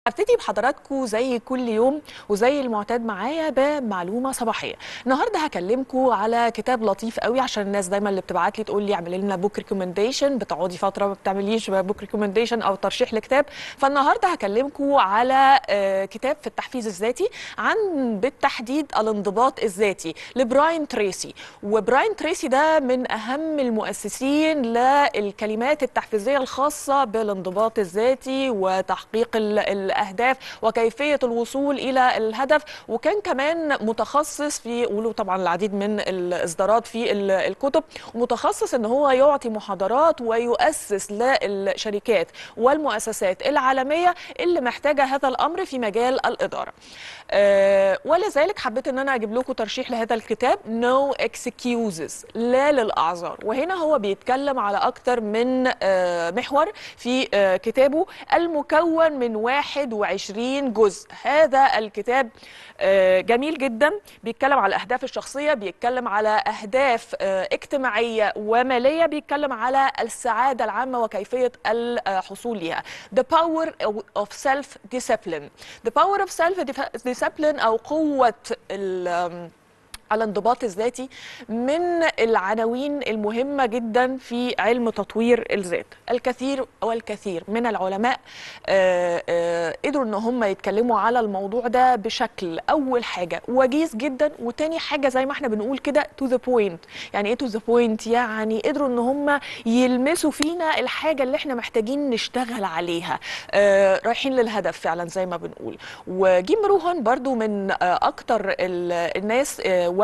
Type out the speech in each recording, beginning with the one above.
هبتدي بحضراتكم زي كل يوم وزي المعتاد معايا بمعلومه صباحيه النهارده هكلمكم على كتاب لطيف قوي عشان الناس دايما اللي بتبعت لي تقول لي اعملي لنا بوك ريكومنديشن بتقعدي فتره ما بتعمليش بوك ريكومنديشن او ترشيح لكتاب فالنهارده هكلمكم على آه، كتاب في التحفيز الذاتي عن بالتحديد الانضباط الذاتي لبراين تريسي وبراين تريسي ده من اهم المؤسسين للكلمات التحفيزيه الخاصه بالانضباط الذاتي وتحقيق ال- الاهداف وكيفيه الوصول الى الهدف وكان كمان متخصص في وله طبعا العديد من الاصدارات في ال- الكتب ومتخصص ان هو يعطي محاضرات ويؤسس للشركات والمؤسسات العالميه اللي محتاجه هذا الامر في مجال الاداره. آه، ولذلك حبيت ان انا اجيب لكم ترشيح لهذا الكتاب No Excuses لا للاعذار وهنا هو بيتكلم على اكتر من آه، محور في آه، كتابه المكون من 21 جزء هذا الكتاب آه، جميل جدا بيتكلم على الاهداف الشخصيه بيتكلم على اهداف آه، اجتماعيه وماليه بيتكلم على السعاده العامه وكيفيه الحصول ليها The power of self discipline The power of self discipline او قوه ال- الانضباط الذاتي من العناوين المهمة جدا في علم تطوير الذات الكثير والكثير من العلماء آه، آه، قدروا ان هم يتكلموا على الموضوع ده بشكل اول حاجة وجيز جدا وتاني حاجة زي ما احنا بنقول كده to the point يعني ايه to the point يعني قدروا ان هم يلمسوا فينا الحاجة اللي احنا محتاجين نشتغل عليها آه، رايحين للهدف فعلا زي ما بنقول وجيم روهان برضو من آه، اكتر ال- الناس آه،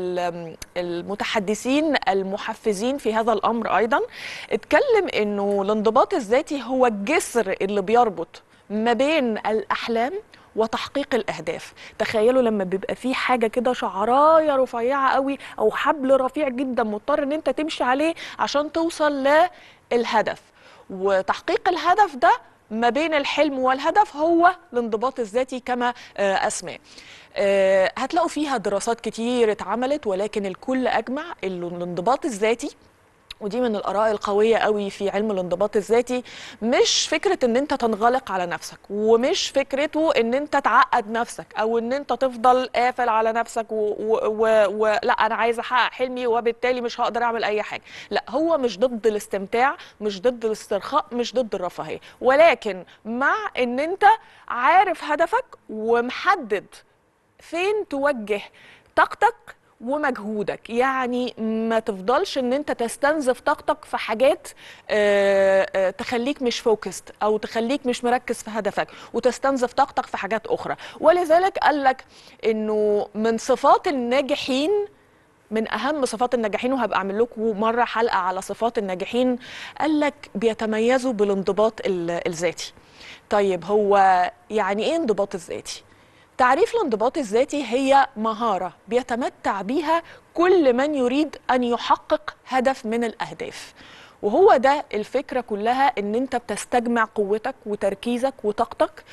والمتحدثين المحفزين في هذا الامر ايضا اتكلم انه الانضباط الذاتي هو الجسر اللي بيربط ما بين الاحلام وتحقيق الاهداف تخيلوا لما بيبقى في حاجه كده شعرايه رفيعه قوي او حبل رفيع جدا مضطر ان انت تمشي عليه عشان توصل للهدف وتحقيق الهدف ده ما بين الحلم والهدف هو الانضباط الذاتي كما آه، اسماه آه، هتلاقوا فيها دراسات كتير اتعملت ولكن الكل اجمع انه الانضباط الذاتي ودي من الاراء القويه قوي في علم الانضباط الذاتي مش فكره ان انت تنغلق على نفسك ومش فكرته ان انت تعقد نفسك او ان انت تفضل قافل على نفسك و... و... و... و... لا انا عايز احقق حلمي وبالتالي مش هقدر اعمل اي حاجه لا هو مش ضد الاستمتاع مش ضد الاسترخاء مش ضد الرفاهيه ولكن مع ان انت عارف هدفك ومحدد فين توجه طاقتك ومجهودك يعني ما تفضلش ان انت تستنزف طاقتك في حاجات آه، آه، تخليك مش فوكست او تخليك مش مركز في هدفك وتستنزف طاقتك في حاجات اخرى ولذلك قال لك انه من صفات الناجحين من اهم صفات الناجحين وهبقى اعمل لكم مره حلقه على صفات الناجحين قال لك بيتميزوا بالانضباط ال- الذاتي طيب هو يعني ايه انضباط الذاتي تعريف الانضباط الذاتي هي مهارة بيتمتع بيها كل من يريد أن يحقق هدف من الأهداف وهو ده الفكرة كلها ان انت بتستجمع قوتك وتركيزك وطاقتك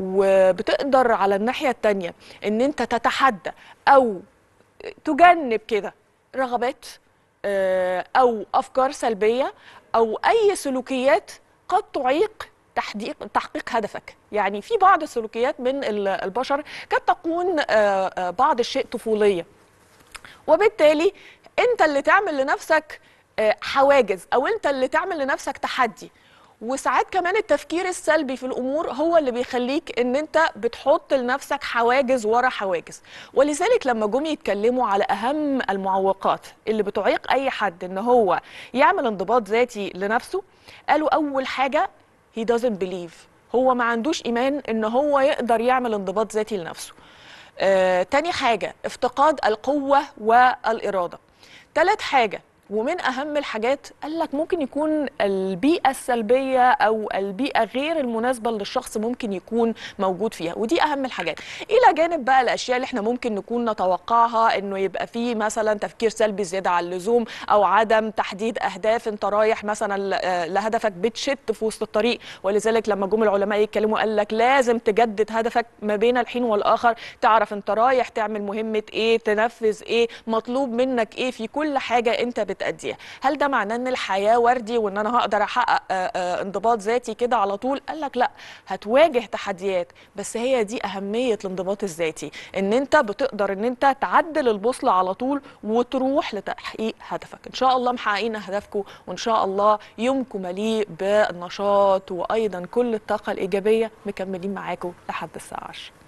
وبتقدر على الناحية التانية ان انت تتحدى او تجنب كده رغبات آه، او افكار سلبيه او اي سلوكيات قد تعيق تحقيق تحقيق هدفك يعني في بعض السلوكيات من ال- البشر قد تكون آه، آه، بعض الشيء طفوليه وبالتالي انت اللي تعمل لنفسك آه، حواجز او انت اللي تعمل لنفسك تحدي وساعات كمان التفكير السلبي في الامور هو اللي بيخليك ان انت بتحط لنفسك حواجز ورا حواجز ولذلك لما جم يتكلموا على اهم المعوقات اللي بتعيق اي حد ان هو يعمل انضباط ذاتي لنفسه قالوا اول حاجه he doesn't believe هو ما عندوش ايمان ان هو يقدر يعمل انضباط ذاتي لنفسه آه، تاني حاجة افتقاد القوة والإرادة تالت حاجة ومن أهم الحاجات قال لك ممكن يكون البيئة السلبية أو البيئة غير المناسبة للشخص ممكن يكون موجود فيها ودي أهم الحاجات إلى جانب بقى الأشياء اللي احنا ممكن نكون نتوقعها إنه يبقى فيه مثلا تفكير سلبي زيادة عن اللزوم أو عدم تحديد أهداف أنت رايح مثلا ل- آه، لهدفك بتشت في وسط الطريق ولذلك لما جم العلماء يتكلموا قال لك لازم تجدد هدفك ما بين الحين والآخر تعرف أنت رايح تعمل مهمة إيه تنفذ إيه مطلوب منك إيه في كل حاجة أنت بتأديها هل ده معناه ان الحياه وردي وان انا هقدر احقق آه، آه، انضباط ذاتي كده على طول قال لك لا هتواجه تحديات بس هي دي اهميه الانضباط الذاتي ان انت بتقدر ان انت تعدل البوصله على طول وتروح لتحقيق هدفك ان شاء الله محققين اهدافكم وان شاء الله يومكم مليء بالنشاط وايضا كل الطاقه الايجابيه مكملين معاكم لحد الساعه 10